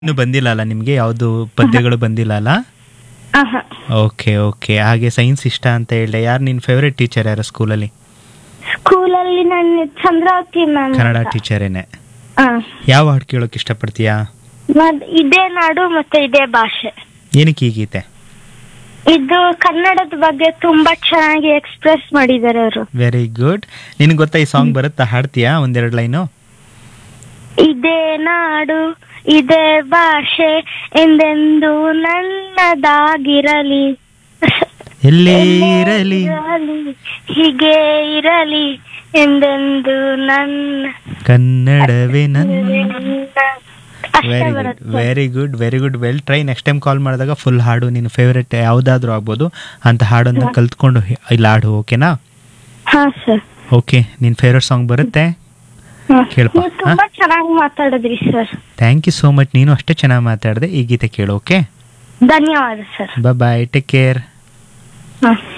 ಇನ್ನು ಬಂದಿಲ್ಲ ಅಲ್ಲ ನಿಮಗೆ ಯಾವುದು ಪದ್ಯಗಳು ಬಂದಿಲ್ಲ ಅಲ್ಲ ಆಹಾ. ಓಕೆ ಓಕೆ ಹಾಗೆ ಸೈನ್ಸ್ ಇಷ್ಟ ಅಂತ ಹೇಳಿದೆ ಯಾರು ನಿನ್ನ ಫೇವ್ರೆಟ್ ಟೀಚರ್ ಯಾರು ಸ್ಕೂಲಲ್ಲಿ ಸ್ಕೂಲಲ್ಲಿ ನಾನು ಚಂದ್ರಾವತಿ ಮ್ಯಾಮ್ ಕನ್ನಡ ಟೀಚರೇನೆ ಹಾ ಯಾವ ಹಾಡು ಕೇಳೋಕೆ ಇಷ್ಟಪಡ್ತೀಯಾ ಮತ್ ಇದೇ ನಾಡು ಮತ್ತೆ ಇದೇ ಭಾಷೆ ಏನಕ್ಕೆ ಈ ಗೀತೆ ಇದು ಕನ್ನಡದ ಬಗ್ಗೆ ತುಂಬಾ ಚೆನ್ನಾಗಿ ಎಕ್ಸ್ಪ್ರೆಸ್ ಮಾಡಿದ್ದಾರೆ ಅವರು ವೆರಿ ಗುಡ್ ನಿನಗೆ ಗೊತ್ತಾ ಈ ಸಾಂಗ್ ಬರುತ್ತಾ ಹಾಡ್ತೀಯಾ ಒಂದೆರಡು ಲೈನು ಇದೇ ನಾಡು ಇದೇ ಭಾಷೆ ಎಂದೆಂದು ನನ್ನದಾಗಿರಲಿ ಎಲ್ಲೇ ಇರಲಿ ಇರಲಿ, ಹೀಗೆ ಇರಲಿ ಎಂದೆಂದು ನನ್ನ ಕನ್ನಡವೇ ನನ್ನ ಅಷ್ಟೇ ವೆರಿ ಗುಡ್ ಬರುತ್ತೆ very good very good well try next time call ಮಾಡಿದಾಗ ಫುಲ್ ಹಾಡು ನಿನ್ನ ಫೇವ್ರೆಟ್ ಯಾವುದಾದ್ರೂ ಆಗ್ಬೋದು ಅಂತ ಹಾಡನ್ನು ಕಲ್ತ್ಕೊಂಡು ಹಿ- ಇಲ್ಲಿ ಹಾಡು ಓಕೆನಾ ಹಾ ಸರ್ ಓಕೆ ನಿನ್ನ ಫೇವ್ರೆಟ್ ಸಾಂಗ್ ಬರುತ್ತೆ ಕೇಳಪ್ಪ, ನೀವು ತುಂಬಾ ಚೆನ್ನಾಗಿ ಮಾತಾಡಿದ್ರಿ sir thank you so much ನೀನು ಅಷ್ಟೇ ಚೆನ್ನಾಗಿ ಮಾತಾಡಿದೆ ಈ ಗೀತೆ ಕೇಳು ಓಕೆ ಧನ್ಯವಾದ ಸರ್ ಬಾಯ್ ಟೇಕ್ ಕೇರ್ ಹಾ